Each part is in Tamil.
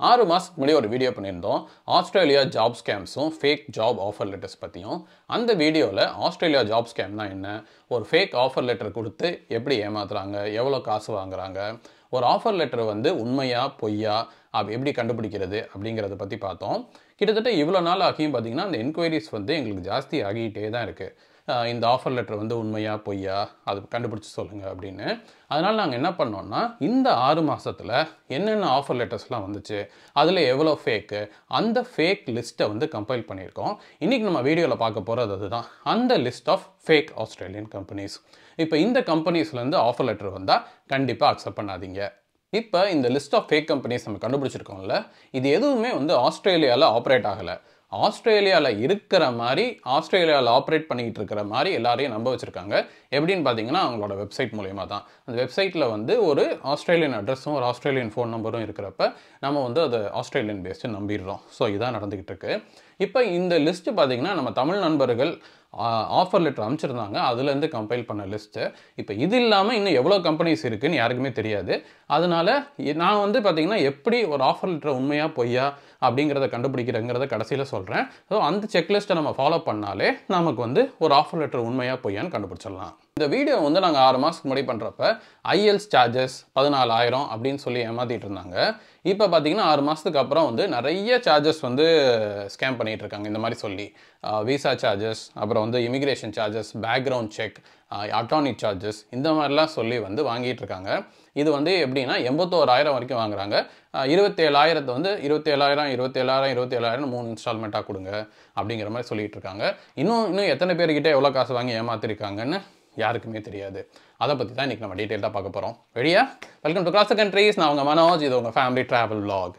ஆறு மாதத்துக்கு முன்னாடி ஒரு வீடியோ பண்ணியிருந்தோம் ஆஸ்திரேலியா ஜாப் ஸ்கேம்ஸும் ஃபேக் ஜாப் ஆஃபர் லெட்டர்ஸ் பற்றியும் அந்த வீடியோவில் ஆஸ்திரேலியா ஜாப் ஸ்கேம்னா என்ன ஒரு ஃபேக் ஆஃபர் லெட்டர் கொடுத்து எப்படி ஏமாத்துறாங்க எவ்வளோ காசு வாங்குறாங்க ஒரு ஆஃபர் லெட்டர் வந்து உண்மையா பொய்யா அப்படி எப்படி கண்டுபிடிக்கிறது அப்படிங்கிறத பற்றி பார்த்தோம் கிட்டத்தட்ட இவ்வளோ நாள் ஆகியும் பார்த்தீங்கன்னா அந்த என்கொயரிஸ் வந்து எங்களுக்கு ஜாஸ்தி ஆகிட்டே தான் இருக்குது ஆஹ் இந்த ஆஃபர் லெட்டர் வந்து உண்மையா பொய்யா அது கண்டுபிடிச்சு சொல்லுங்கள் அப்படின்னு அதனால் நாங்கள் என்ன பண்ணோம்னா இந்த ஆறு மாதத்தில் என்னென்ன ஆஃபர் லெட்டர்ஸ்லாம் வந்துச்சு அதில் எவ்வளோ ஃபேக்கு அந்த ஃபேக் லிஸ்ட்டை வந்து கம்பைல் பண்ணியிருக்கோம் இன்றைக்கி நம்ம வீடியோவில் பார்க்க போகிறது அதுதான் அந்த list of fake Australian companies இப்போ இந்த கம்பெனிஸ்லேருந்து ஆஃபர் லெட்டர் வந்தால் கண்டிப்பாக அக்செப்ட் பண்ணாதீங்க இப்போ இந்த லிஸ்ட் ஆஃப் ஃபேக் கம்பெனிஸ் நம்ம கண்டுபிடிச்சிருக்கோம்ல இது எதுவுமே வந்து ஆஸ்திரேலியாவில் ஆப்ரேட் ஆகலை ஆஸ்திரேலியாவில் இருக்கிற மாதிரி ஆஸ்திரேலியாவில் ஆப்ரேட் பண்ணிக்கிட்டு இருக்கிற மாதிரி எல்லாரையும் நம்ப வச்சுருக்காங்க எப்படின்னு பார்த்தீங்கன்னா அவங்களோட வெப்சைட் மூலயமா தான் அந்த வெப்சைட்டில் வந்து ஒரு ஆஸ்திரேலியன் அட்ரஸும் ஒரு ஆஸ்திரேலியன் ஃபோன் நம்பரும் இருக்கிறப்ப நம்ம வந்து அதை ஆஸ்திரேலியன் பேஸ்டு நம்பிடுறோம் ஸோ இதான் நடந்துக்கிட்டு இருக்கு இப்போ இந்த லிஸ்ட்டு பார்த்தீங்கன்னா நம்ம தமிழ் நண்பர்கள் ஆஃபர் லெட்டர் அமைச்சிருந்தாங்க அதுலேருந்து கம்பைல் பண்ண லிஸ்ட்டு இப்போ இது இல்லாமல் இன்னும் எவ்வளோ கம்பெனிஸ் இருக்குன்னு யாருக்குமே தெரியாது அதனால இ- நான் வந்து பார்த்தீங்கன்னா எப்படி ஒரு ஆஃபர் லெட்டர் உண்மையா பொய்யா அப்படிங்கிறத கண்டுபிடிக்கிறேங்கிறத கடைசியில் சொல்கிறேன் ஸோ அந்த செக்லிஸ்ட்டை நம்ம ஃபாலோ பண்ணாலே நமக்கு வந்து ஒரு ஆஃபர் லெட்டர் உண்மையா பொய்யான்னு கண்டுபிடிச்சிடலாம் இந்த வீடியோ வந்து நாங்கள் ஆறு மாதத்துக்கு முன்னாடி பண்ணுறப்ப ஐஎல்ஸ் சார்ஜஸ் பதினாலாயிரம் அப்படின்னு சொல்லி ஏமாத்திட்டு இருந்தாங்க இப்போ பார்த்தீங்கன்னா ஆறு மாதத்துக்கு அப்புறம் வந்து நிறைய சார்ஜஸ் வந்து ஸ்கேம் பண்ணிட்டு இருக்காங்க இந்த மாதிரி சொல்லி விசா சார்ஜஸ் அப்புறம் வந்து இமிகிரேஷன் சார்ஜஸ் பேக்ரவுண்ட் செக் அட்டானிக் சார்ஜஸ் இந்த மாதிரிலாம் சொல்லி வந்து வாங்கிட்டு இருக்காங்க இது வந்து எப்படின்னா எண்பத்தோராயிரம் வரைக்கும் வாங்குறாங்க அஹ், இருபத்தேழாயிரத்தை வந்து இருபத்தேழாயிரம் இருபத்தேழாயிரம் இருபத்தேழாயிரம் மூணு இன்ஸ்டால்மெண்ட்டாக கொடுங்க அப்படிங்கிற மாதிரி சொல்லிட்டு இருக்காங்க இன்னும் இன்னும் எத்தனை பேர்கிட்ட எவ்வளோ காசு வாங்கி ஏமாத்திருக்காங்கன்னு யாருக்குமே தெரியாது அதை பற்றி தான் இன்றைக்கி நம்ம டீட்டெயிலாக பார்க்க போகிறோம் ரெடியா வெல்கம் டு கிராஸ் கண்ட்ரீஸ் நான் உங்கள் மனோஜ் இது உங்கள் ஃபேமிலி ட்ராவல் vlog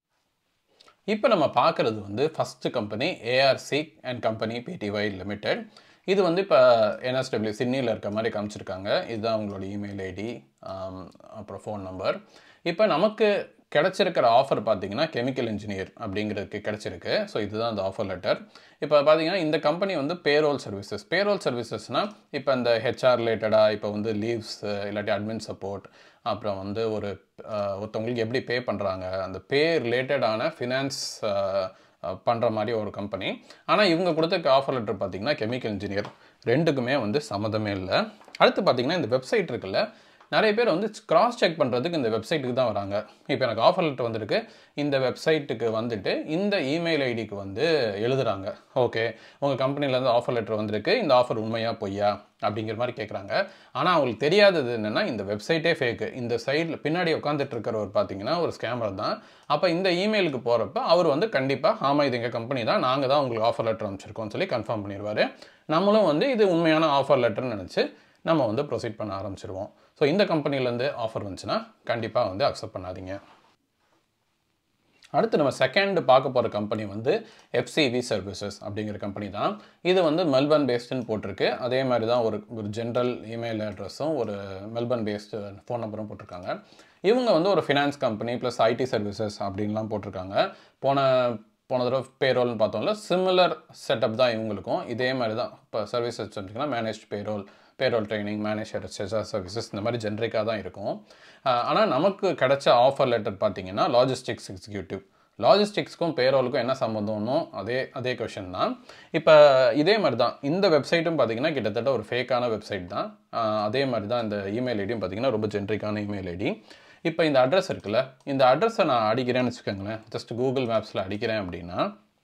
இப்போ நம்ம பார்க்குறது வந்து first company ARC and company PTY limited இது வந்து இப்போ என்எஸ்டபிள்யூ சிட்னியில் இருக்க மாதிரி காமிச்சிருக்காங்க இதுதான் அவங்களோட இமெயில் ஐடி அப்புறம் ஃபோன் நம்பர் இப்போ நமக்கு கிடைச்சிருக்கிற ஆஃபர் பார்த்தீங்கன்னா கெமிக்கல் இன்ஜினியர் அப்படிங்கிறதுக்கு கிடைச்சிருக்கு ஸோ இதுதான் அந்த ஆஃபர் லெட்டர் இப்போ பார்த்தீங்கன்னா இந்த கம்பெனி வந்து பேரோல் சர்வீசஸ் பேரோல் சர்வீசஸ்னால் இப்போ இந்த ஹெச்ஆர் ரிலேட்டடாக இப்போ வந்து லீவ்ஸ் இல்லாட்டி அட்மின் சப்போர்ட் அப்புறம் வந்து ஒரு அஹ், ஒருத்தவங்களுக்கு எப்படி பே பண்ணுறாங்க அந்த பே ரிலேட்டடான ஃபினான்ஸ் பண்ணுற மாதிரி ஒரு கம்பெனி ஆனால் இவங்க கொடுத்த ஆஃபர் லெட்டர் பார்த்தீங்கன்னா கெமிக்கல் இன்ஜினியர் ரெண்டுக்குமே வந்து சம்மந்தமே இல்லை அடுத்து பார்த்தீங்கன்னா இந்த வெப்சைட் இருக்குல்ல நிறைய பேர் வந்து கிராஸ் செக் பண்ணுறதுக்கு இந்த வெப்சைட்டுக்கு தான் வராங்க இப்போ எனக்கு ஆஃபர் லெட்டர் வந்திருக்கு இந்த வெப்சைட்டுக்கு வந்துட்டு இந்த இமெயில் ஐடிக்கு வந்து எழுதுறாங்க ஓகே உங்கள் கம்பெனிலேருந்து ஆஃபர் லெட்டர் வந்திருக்கு இந்த ஆஃபர் உண்மையா பொய்யா அப்படிங்கிற மாதிரி கேட்குறாங்க ஆனால் அவங்களுக்கு தெரியாதது என்னென்னா இந்த வெப்சைட்டே ஃபேக்கு இந்த சைடில் பின்னாடி உட்காந்துட்டு இருக்கிறவர் பார்த்தீங்கன்னா ஒரு ஸ்கேமர் தான் அப்போ இந்த இமெயிலுக்கு போகிறப்ப அவர் வந்து கண்டிப்பாக ஆமாம் இது எங்கள் கம்பெனி தான் நாங்கள் தான் உங்களுக்கு ஆஃபர் லெட்டர் அமைச்சிருக்கோம்னு சொல்லி கன்ஃபார்ம் பண்ணிடுவார் நம்மளும் வந்து இது உண்மையான ஆஃபர் லெட்டர்னு நினச்சி நம்ம வந்து ப்ரொசீட் பண்ண ஆரம்பிச்சிருவோம் ஸோ இந்த கம்பெனிலேருந்து ஆஃபர் வந்துச்சுன்னா கண்டிப்பாக வந்து அக்செப்ட் பண்ணாதீங்க அடுத்து நம்ம செகண்ட் பார்க்க போகிற கம்பெனி வந்து எஃப்சிவி சர்வீசஸ் அப்படிங்கிற கம்பெனி தான் இது வந்து மெல்பர்ன் பேஸ்டுன்னு போட்டிருக்கு அதே மாதிரி தான் ஒரு ஒரு ஜென்ரல் இமெயில் அட்ரஸும் ஒரு மெல்பர்ன் பேஸ்டு ஃபோன் நம்பரும் போட்டிருக்காங்க இவங்க வந்து ஒரு finance company plus IT services அப்படின்லாம் போட்டிருக்காங்க போன போன தடவை பேரோல்னு பார்த்தோம்ல சிமிலர் செட்டப் தான் இவங்களுக்கும் இதே மாதிரி தான் இப்போ சர்வீசஸ் வச்சுருக்கீங்கன்னா manage payroll payroll training manager செசார் சர்வீசஸ் இந்த மாதிரி ஜென்ரிக்காக தான் இருக்கும் ஆனால் நமக்கு கிடைச்ச ஆஃபர் லெட்டர் பார்த்தீங்கன்னா லாஜிஸ்டிக்ஸ் எக்ஸிக்யூட்டிவ் லாஜிஸ்டிக்ஸ்க்கும் பேரோலுக்கும் என்ன சம்மந்தம்னோ அதே அதே கொஷின் தான் இப்போ இதே மாதிரி தான் இந்த வெப்சைட்டும் பார்த்தீங்கன்னா கிட்டத்தட்ட ஒரு ஃபேக்கான வெப்சைட் தான் ஆஹ் அதே மாதிரி தான் இந்த இமெயில் ஐடியும் பார்த்தீங்கன்னா ரொம்ப ஜென்ரிக்கான இமெயில் ஐடி இப்போ இந்த அட்ரஸ் இருக்குல்ல இந்த அட்ரஸை நான் அடிக்கிறேன்னு வச்சுக்கோங்களேன் ஜஸ்ட் கூகுள் மேப்ஸில் அடிக்கிறேன் அப்படின்னா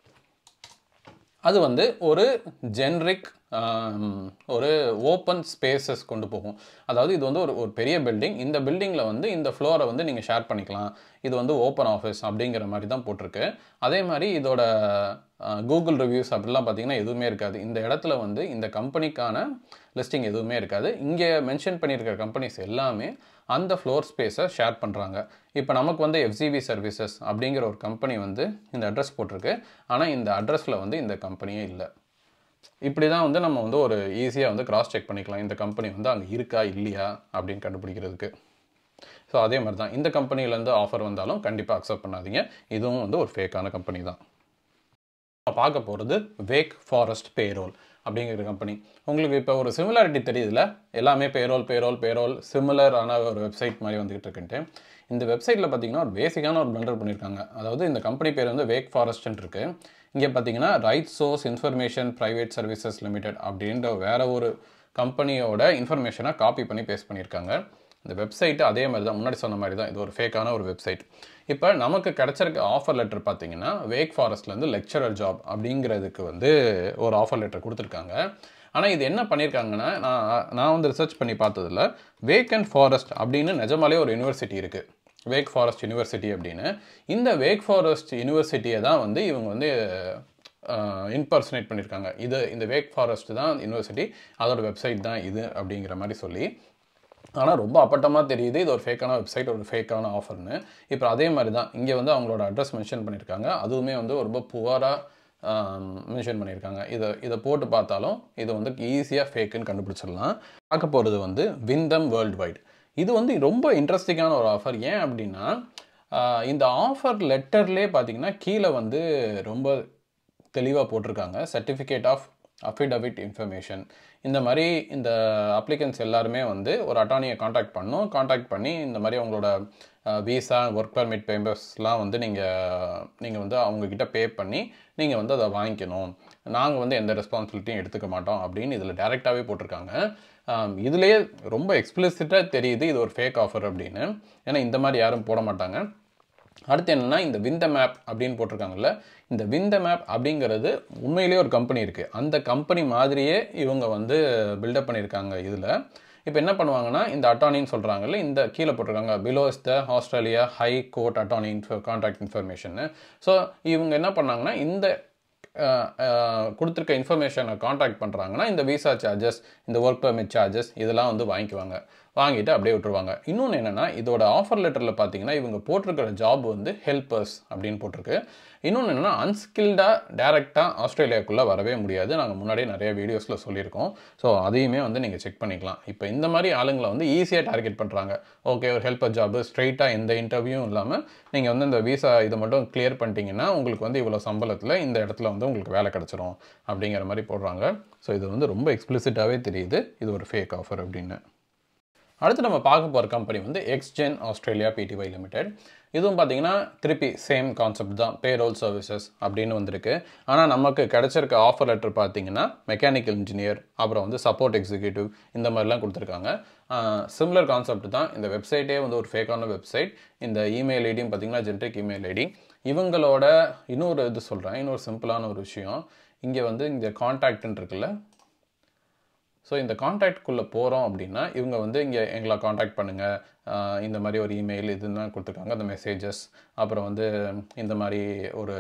அது வந்து ஒரு ஜென்ரிக் ஒரு ஓப்பன் ஸ்பேசஸ் கொண்டு போகும் அதாவது இது வந்து ஒரு ஒரு பெரிய பில்டிங் இந்த பில்டிங்கில் வந்து இந்த ஃப்ளோரை வந்து நீங்கள் ஷேர் பண்ணிக்கலாம் இது வந்து ஓப்பன் ஆஃபீஸ் அப்படிங்கிற மாதிரி தான் போட்டிருக்கு அதே மாதிரி இதோட கூகுள் ரிவ்யூஸ் அப்படிலாம் பார்த்தீங்கன்னா எதுவுமே இருக்காது இந்த இடத்துல வந்து இந்த கம்பெனிக்கான லிஸ்டிங் எதுவுமே இருக்காது இங்கே மென்ஷன் பண்ணியிருக்கிற கம்பெனிஸ் எல்லாமே அந்த ஃப்ளோர் ஸ்பேஸை ஷேர் பண்ணுறாங்க இப்போ நமக்கு வந்து எஃப்சிவி சர்வீசஸ் அப்படிங்கிற ஒரு கம்பெனி வந்து இந்த அட்ரஸ் போட்டிருக்கு ஆனால் இந்த அட்ரஸில் வந்து இந்த கம்பெனியே இல்லை இப்படி தான் வந்து நம்ம வந்து ஒரு ஈஸியாக வந்து கிராஸ் செக் பண்ணிக்கலாம் இந்த கம்பெனி வந்து அங்கே இருக்கா இல்லையா அப்படின்னு கண்டுபிடிக்கிறதுக்கு ஸோ அதே மாதிரி தான் இந்த கம்பெனிலேருந்து ஆஃபர் வந்தாலும் கண்டிப்பாக அக்செப்ட் பண்ணாதீங்க இதுவும் வந்து ஒரு ஃபேக்கான கம்பெனி தான் நம்ம பார்க்க போகிறது வேக் ஃபாரஸ்ட் பேரோல் அப்படிங்கிற கம்பெனி உங்களுக்கு இப்போ ஒரு சிமிலாரிட்டி தெரியுதுல எல்லாமே பேரோல் பேரோல் பேரோல் சிமிலரான ஒரு வெப்சைட் மாதிரி வந்துகிட்டு இருக்குன்ட்டு இந்த வெப்சைட்டில் பார்த்தீங்கன்னா ஒரு பேசிக்கான ஒரு பிளண்டர் பண்ணியிருக்காங்க அதாவது இந்த கம்பெனி பேர் வந்து வேக் ஃபாரஸ்ட்னு இருக்கு இங்கே பார்த்தீங்கன்னா right source information private services limited அப்படின்ற வேற ஒரு கம்பெனியோட இன்ஃபர்மேஷனை காப்பி பண்ணி பேஸ்ட் பண்ணியிருக்காங்க இந்த வெப்சைட்டு அதே மாதிரி தான் முன்னாடி சொன்ன மாதிரி தான் இது ஒரு ஃபேக்கான ஒரு வெப்சைட் இப்போ நமக்கு கிடைச்சிருக்க ஆஃபர் லெட்டர் பார்த்தீங்கன்னா வேக் ஃபாரஸ்ட்லேருந்து லெக்சரர் ஜாப் அப்படிங்கிறதுக்கு வந்து ஒரு ஆஃபர் லெட்டர் கொடுத்துருக்காங்க ஆனால் இது என்ன பண்ணியிருக்காங்கன்னா நான் நான் வந்து ரிசர்ச் பண்ணி பார்த்ததில் வேக் அண்ட் ஃபாரஸ்ட் அப்படின்னு நிஜமாலே ஒரு யூனிவர்சிட்டி இருக்குது வேக் ஃபாரஸ்ட் யூனிவர்சிட்டி அப்படின்னு இந்த வேக் ஃபாரஸ்ட் யூனிவர்சிட்டியை தான் வந்து இவங்க வந்து இன்பர்சனேட் பண்ணியிருக்காங்க இது இந்த வேக் ஃபாரஸ்ட் தான் யூனிவர்சிட்டி அதோட வெப்சைட் தான் இது அப்படிங்கிற மாதிரி சொல்லி ஆனால் ரொம்ப அப்பட்டமாக தெரியுது இது ஒரு ஃபேக்கான வெப்சைட் ஒரு ஃபேக்கான ஆஃபர்னு இப்போ அதே மாதிரி தான் இங்கே வந்து அவங்களோட அட்ரஸ் மென்ஷன் பண்ணியிருக்காங்க அதுவுமே வந்து ரொம்ப புவராக மென்ஷன் பண்ணியிருக்காங்க இதை இதை போட்டு பார்த்தாலும் இது வந்து ஈஸியாக ஃபேக்குன்னு கண்டுபிடிச்சிடலாம் பார்க்க போகிறது வந்து விந்தம் வேர்ல்டு வைட் இது வந்து ரொம்ப இன்ட்ரெஸ்டிங்கான ஒரு ஆஃபர் ஏன் அப்படின்னா ஆஹ் இந்த ஆஃபர் லெட்டர்லேயே பார்த்தீங்கன்னா கீழே வந்து ரொம்ப தெளிவாக போட்டிருக்காங்க சர்டிஃபிகேட் ஆஃப் அஃபிடவிட் இன்ஃபர்மேஷன் இந்த மாதிரி இந்த அப்ளிகன்ஸ் எல்லாருமே வந்து ஒரு அட்டானியை காண்டாக்ட் பண்ணணும் காண்டாக்ட் பண்ணி இந்த மாதிரி அவங்களோட விசா ஒர்க் பர்மிட் பேம்பர்ஸ்லாம் வந்து நீங்கள் நீங்கள் வந்து அவங்கக்கிட்ட பே பண்ணி நீங்கள் வந்து அதை வாங்கிக்கணும் நாங்கள் வந்து எந்த ரெஸ்பான்சிபிலிட்டியும் எடுத்துக்க மாட்டோம் அப்படின்னு இதில் டேரெக்டாகவே போட்டிருக்காங்க ஆம், இதுலயே ரொம்ப எக்ஸ்பிளிசிட்டாக தெரியுது இது ஒரு ஃபேக் ஆஃபர் அப்படின்னு ஏன்னா இந்த மாதிரி யாரும் போட மாட்டாங்க அடுத்து என்னன்னா இந்த விந்த மேப் அப்படின்னு போட்டிருக்காங்கல்ல இந்த விந்த மேப் அப்படிங்கிறது உண்மையிலேயே ஒரு கம்பெனி இருக்குது அந்த கம்பெனி மாதிரியே இவங்க வந்து பில்டப் பண்ணியிருக்காங்க இதில் இப்போ என்ன பண்ணுவாங்கன்னா இந்த அட்டானின்னு சொல்கிறாங்கல்ல இந்த கீழே போட்டிருக்காங்க below is the Australia high court attorney info contact information so இவங்க என்ன பண்ணாங்கன்னா இந்த அஹ், அஹ், கொடுத்துருக்க இன்ஃபர்மேஷனை காண்டாக்ட் பண்ணுறாங்கன்னா இந்த விசா சார்ஜஸ் இந்த ஒர்க் பெர்மிட் சார்ஜஸ் இதெல்லாம் வந்து வாங்கிக்குவாங்க வாங்கிட்டு அப்படியே விட்டுருவாங்க இன்னொன்று என்னென்னா இதோட ஆஃபர் லெட்டரில் பார்த்தீங்கன்னா இவங்க போட்டிருக்கிற ஜாப் வந்து ஹெல்பர்ஸ் அப்படின்னு போட்டிருக்கு இன்னொன்று என்னென்னா அன்ஸ்கில்டாக டேரெக்டாக ஆஸ்திரேலியாவுக்குள்ளே வரவே முடியாது நாங்கள் முன்னாடியே நிறைய வீடியோஸில் சொல்லியிருக்கோம் ஸோ அதையுமே வந்து நீங்கள் செக் பண்ணிக்கலாம் இப்போ இந்த மாதிரி ஆளுங்களை வந்து ஈஸியாக டார்கெட் பண்ணுறாங்க ஓகே ஒரு ஹெல்ப்பர் ஜாப் ஸ்ட்ரெயிட்டாக எந்த இன்டர்வியூவும் இல்லாமல் நீங்கள் வந்து இந்த விசா இதை மட்டும் கிளியர் பண்ணிட்டீங்கன்னா உங்களுக்கு வந்து இவ்வளோ சம்பளத்தில் இந்த இடத்துல வந்து உங்களுக்கு வேலை கிடச்சிரும் அப்படிங்கிற மாதிரி போடுறாங்க ஸோ இது வந்து ரொம்ப எக்ஸ்பிளிசிட்டாகவே தெரியுது இது ஒரு ஃபேக் ஆஃபர் அப்படின்னு அடுத்து நம்ம பார்க்க போகிற கம்பெனி வந்து எக்ஸ்ஜென் ஆஸ்திரேலியா பிடிஒய் லிமிடெட் இதுவும் பார்த்தீங்கன்னா திருப்பி சேம் கான்செப்ட் தான் பேரோல் சர்வீசஸ் அப்படின்னு வந்திருக்கு ஆனால் நமக்கு கிடைச்சிருக்க ஆஃபர் லெட்டர் பார்த்தீங்கன்னா மெக்கானிக்கல் இன்ஜினியர் அப்புறம் வந்து சப்போர்ட் எக்ஸிக்யூட்டிவ் இந்த மாதிரிலாம் கொடுத்துருக்காங்க சிமிலர் கான்செப்ட் தான் இந்த வெப்சைட்டே வந்து ஒரு ஃபேக்கான வெப்சைட் இந்த இமெயில் ஐடியும் பார்த்தீங்கன்னா ஜென்ரிக் இமெயில் ஐடி இவங்களோட இன்னொரு இது சொல்கிறேன் இன்னொரு சிம்பிளான ஒரு விஷயம் இங்கே வந்து இந்த கான்டாக்ட்னு இருக்குல்ல ஸோ இந்த காண்டாக்ட்குள்ளே போகிறோம் அப்படின்னா இவங்க வந்து இங்கே எங்களை காண்டாக்ட் பண்ணுங்கள் இந்த மாதிரி ஒரு இமெயில் இதுதான் கொடுத்துருக்காங்க அந்த மெசேஜஸ் அப்புறம் வந்து இந்த மாதிரி ஒரு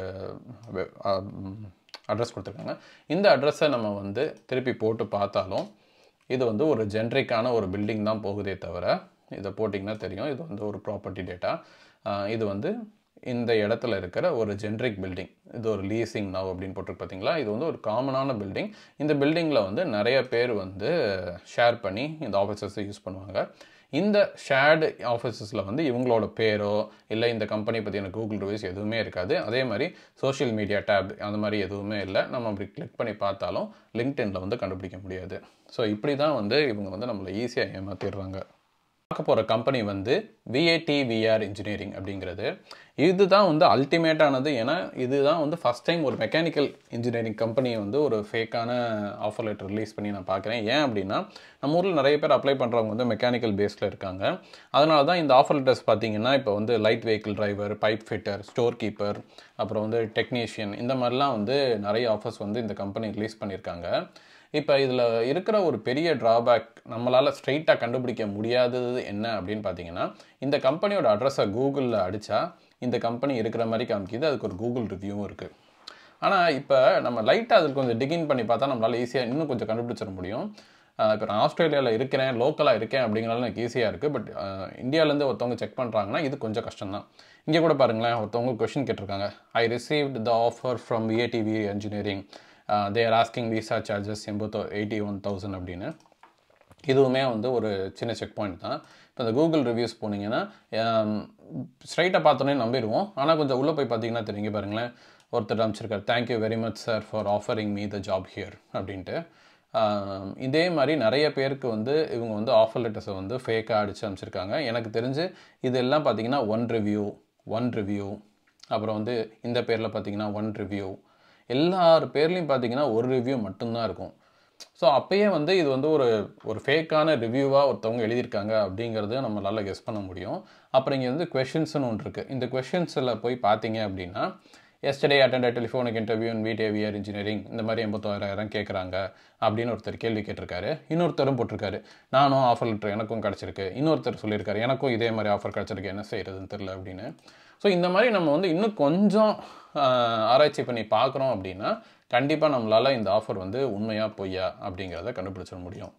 அட்ரஸ் கொடுத்துருக்காங்க இந்த அட்ரஸை நம்ம வந்து திருப்பி போட்டு பார்த்தாலும் இது வந்து ஒரு ஜென்ரிக்கான ஒரு பில்டிங் தான் போகுதே தவிர இதை போட்டிங்கன்னா தெரியும் இது வந்து ஒரு ப்ராப்பர்ட்டி டேட்டா இது வந்து இந்த இடத்துல இருக்கிற ஒரு ஜென்ரிக் பில்டிங் இது ஒரு லீசிங் நவ் அப்படின்னு போட்டிருக்கு பார்த்தீங்களா இது வந்து ஒரு காமனான பில்டிங் இந்த பில்டிங்கில் வந்து நிறைய பேர் வந்து ஷேர் பண்ணி இந்த ஆஃபீஸஸை யூஸ் பண்ணுவாங்க இந்த ஷேர்டு ஆஃபீஸஸில் வந்து இவங்களோட பேரோ இல்லை இந்த கம்பெனி பற்றின கூகுள் ரிவ்யூஸ் எதுவுமே இருக்காது அதே மாதிரி சோஷியல் மீடியா டேப் அந்த மாதிரி எதுவுமே இல்லை நம்ம அப்படி கிளிக் பண்ணி பார்த்தாலும் லிங்க்டின்ல வந்து கண்டுபிடிக்க முடியாது ஸோ இப்படி தான் வந்து இவங்க வந்து நம்மளை ஈஸியாக ஏமாத்திடுறாங்க பார்க்க போகிற கம்பெனி வந்து விஏடிவிஆர் இன்ஜினியரிங் அப்படிங்கிறது இதுதான் வந்து அல்டிமேட்டானது ஏன்னா இதுதான் வந்து ஃபஸ்ட் டைம் ஒரு மெக்கானிக்கல் இன்ஜினியரிங் கம்பெனியை வந்து ஒரு ஃபேக்கான ஆஃபர் லெட்டர் ரிலீஸ் பண்ணி நான் பார்க்குறேன் ஏன் அப்படின்னா நம்ம ஊரில் நிறைய பேர் அப்ளை பண்ணுறவங்க வந்து மெக்கானிக்கல் பேஸில் இருக்காங்க அதனால தான் இந்த ஆஃபர் லெட்டர்ஸ் பார்த்தீங்கன்னா இப்போ வந்து light vehicle driver pipe fitter store keeper அப்புறம் வந்து டெக்னீஷியன் இந்த மாதிரிலாம் வந்து நிறைய ஆஃபர்ஸ் வந்து இந்த கம்பெனி ரிலீஸ் பண்ணியிருக்காங்க இப்போ இதில் இருக்கிற ஒரு பெரிய ட்ராபேக் நம்மளால் ஸ்ட்ரைட்டாக கண்டுபிடிக்க முடியாதது என்ன அப்படின்னு பார்த்தீங்கன்னா இந்த கம்பெனியோட அட்ரஸை கூகுளில் அடித்தா இந்த கம்பெனி இருக்கிற மாதிரி காமிக்குது அதுக்கு ஒரு கூகுள் ரிவ்யூவும் இருக்குது ஆனால் இப்போ நம்ம லைட்டாக அதுக்கு கொஞ்சம் டிகின் பண்ணி பார்த்தா நம்மளால் ஈஸியாக இன்னும் கொஞ்சம் கண்டுபிடிச்சிட முடியும் இப்போ நான் ஆஸ்திரேலியாவில் இருக்கிறேன் லோக்கலாக இருக்கேன் அப்படிங்கிறனால எனக்கு ஈஸியாக இருக்குது பட் இந்தியாவிலேருந்து ஒருத்தவங்க செக் பண்ணுறாங்கன்னா இது கொஞ்சம் கஷ்டம் தான் இங்கே கூட பாருங்களேன் ஒருத்தவங்க கொஷின் கேட்டிருக்காங்க I received the offer from VADV engineering they are asking visa charges எண்பத்தோ எயிட்டி ஒன் தௌசண்ட் அப்படின்னு இதுவுமே வந்து ஒரு சின்ன செக் பாயிண்ட் தான் இப்போ இப்போ இந்த கூகுள் ரிவ்யூஸ் போனீங்கன்னா ஸ்ட்ரைட்டாக பார்த்தோன்னே நம்பிடுவோம் ஆனால் கொஞ்சம் உள்ளே போய் பார்த்தீங்கன்னா தெரியுங்க பாருங்களேன் ஒருத்தர் அமைச்சிருக்காரு thank you very much sir for offering me the job here அப்படின்ட்டு ஆம், இதே மாதிரி நிறைய பேருக்கு வந்து இவங்க வந்து ஆஃபர் லெட்டர்ஸை வந்து ஃபேக்காக அடித்து அமைச்சிருக்காங்க எனக்கு தெரிஞ்சு இதெல்லாம் பார்த்தீங்கன்னா ஒன் ரிவ்யூ ஒன் ரிவ்யூ அப்புறம் வந்து இந்த பேரில் பார்த்தீங்கன்னா ஒன் ரிவ்யூ எல்லார் பேர்லையும் பார்த்தீங்கன்னா ஒரு ரிவ்யூ மட்டும்தான் இருக்கும் ஸோ அப்பயே வந்து இது வந்து ஒரு ஒரு ஃபேக்கான ரிவ்யூவாக ஒருத்தவங்க எழுதியிருக்காங்க அப்படிங்கிறது நம்மளால் கெஸ் பண்ண முடியும் அப்புறம் இங்கே வந்து கொஷின்ஸ்னு ஒன்று இருக்குது இந்த கொஷின்ஸில் போய் பார்த்தீங்க அப்படின்னா yesterday attend telephonic interview in behaviour engineering இந்த மாதிரி எண்பத்தோராயிரம் கேட்குறாங்க அப்படின்னு ஒருத்தர் கேள்வி கேட்டிருக்காரு இன்னொருத்தரும் போட்டிருக்காரு நானும் ஆஃபர் லெட்டர் எனக்கும் கிடச்சிருக்கு இன்னொருத்தர் சொல்லியிருக்காரு எனக்கும் இதே மாதிரி ஆஃபர் கிடச்சிருக்கு என்ன செய்யறதுன்னு தெரில அப்படின்னு ஸோ இந்த மாதிரி நம்ம வந்து இன்னும் கொஞ்சம் ஆஹ், ஆராய்ச்சி பண்ணி பார்க்குறோம் அப்படின்னா கண்டிப்பாக நம்மளால் இந்த ஆஃபர் வந்து உண்மையா பொய்யா அப்படிங்கிறத கண்டுபிடிச்சிட முடியும்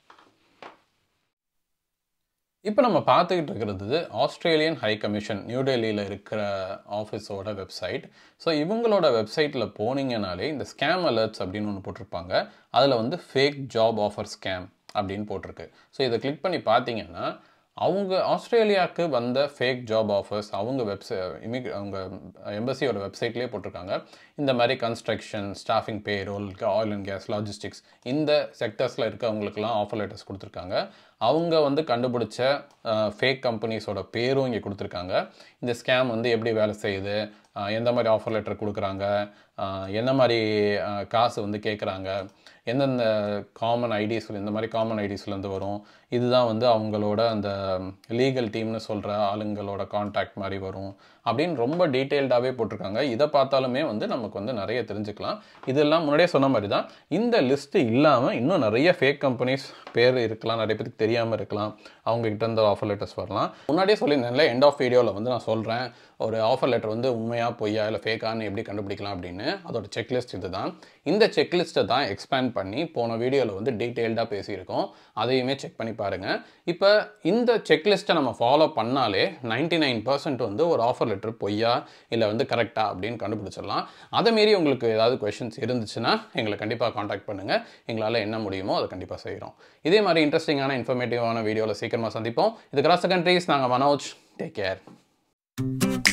இப்போ நம்ம பார்த்துக்கிட்டு இருக்கிறது ஆஸ்திரேலியன் ஹை கமிஷன் நியூ டெல்லியில் இருக்கிற ஆஃபீஸோட வெப்சைட் ஸோ இவங்களோட வெப்சைட்டில் போனீங்கனாலே இந்த ஸ்கேம் அலர்ட்ஸ் அப்படின்னு ஒன்று போட்டிருப்பாங்க அதில் வந்து ஃபேக் ஜாப் ஆஃபர் ஸ்கேம் அப்படின்னு போட்டிருக்கு ஸோ இதை கிளிக் பண்ணி பார்த்தீங்கன்னா அவங்க ஆஸ்திரேலியாவுக்கு வந்த ஃபேக் ஜாப் ஆஃபர்ஸ் அவங்க வெப்சை இமிக் அவங்க எம்பசியோட வெப்சைட்லேயே போட்டிருக்காங்க இந்த மாதிரி construction staffing payroll oil and gas logistics இந்த செக்டர்ஸில் இருக்கவங்களுக்குலாம் ஆஃபர் லெட்டர்ஸ் கொடுத்துருக்காங்க அவங்க வந்து கண்டுபிடிச்ச ஃபேக் கம்பெனிஸோட பேரும் இங்கே கொடுத்துருக்காங்க இந்த ஸ்கேம் வந்து எப்படி வேலை செய்யுது அஹ், எந்த மாதிரி ஆஃபர் லெட்டர் கொடுக்குறாங்க அஹ், என்ன மாதிரி அஹ், காசு வந்து கேட்குறாங்க எந்தெந்த காமன் ஐடிஸ்ல இந்த மாதிரி காமன் ஐடிஸ்லேருந்து வரும் இதுதான் வந்து அவங்களோட அந்த லீகல் டீம்னு சொல்கிற ஆளுங்களோட காண்டாக்ட் மாதிரி வரும் அப்படின்னு ரொம்ப டீட்டெயில்டாகவே போட்டிருக்காங்க இதை பார்த்தாலுமே வந்து நமக்கு வந்து நிறைய தெரிஞ்சுக்கலாம் இதெல்லாம் முன்னாடியே சொன்ன மாதிரி தான் இந்த லிஸ்ட்டு இல்லாமல் இன்னும் நிறைய ஃபேக் கம்பெனிஸ் பேர் இருக்கலாம் நிறைய பேருக்கு தெரியாமல் இருக்கலாம் அவங்க கிட்ட இருந்து ஆஃபர் லெட்டர்ஸ் வரலாம் முன்னாடியே சொல்லியிருந்தேன்ல எண்ட் ஆஃப் வீடியோவில் வந்து நான் சொல்கிறேன் ஒரு ஆஃபர் லெட்டர் வந்து உண்மையா பொய்யா இல்லை ஃபேக்கான்னு எப்படி கண்டுபிடிக்கலாம் அப்படின்னு அதோட செக்லிஸ்ட் இது தான் இந்த செக்லிஸ்ட்டை தான் எக்ஸ்பேண்ட் பண்ணி போன வீடியோவில் வந்து டீட்டெயில்டாக பேசியிருக்கோம் அதையுமே செக் பண்ணி பாருங்கள் இப்போ இந்த செக்லிஸ்ட்டை நம்ம ஃபாலோ பண்ணாலே 99% நைன் வந்து ஒரு ஆஃபர் லெட்டர் பொய்யா இல்லை வந்து கரெக்டா அப்படின்னு கண்டுபிடிச்சிடலாம் அதை மீறி உங்களுக்கு ஏதாவது கொஷின்ஸ் இருந்துச்சுன்னா எங்களை கண்டிப்பாக காண்டாக்ட் பண்ணுங்கள் எங்களால் என்ன முடியுமோ அதை கண்டிப்பாக செய்கிறோம் இதே மாதிரி இன்ட்ரெஸ்டிங்கான இன்ஃபர்மேட்டிவான வீடியோவில் சீக்கிரமாக சந்திப்போம் இது கிராஸ் கண்ட்ரீஸ் நாங்கள் மனோஜ் டேக் கேர்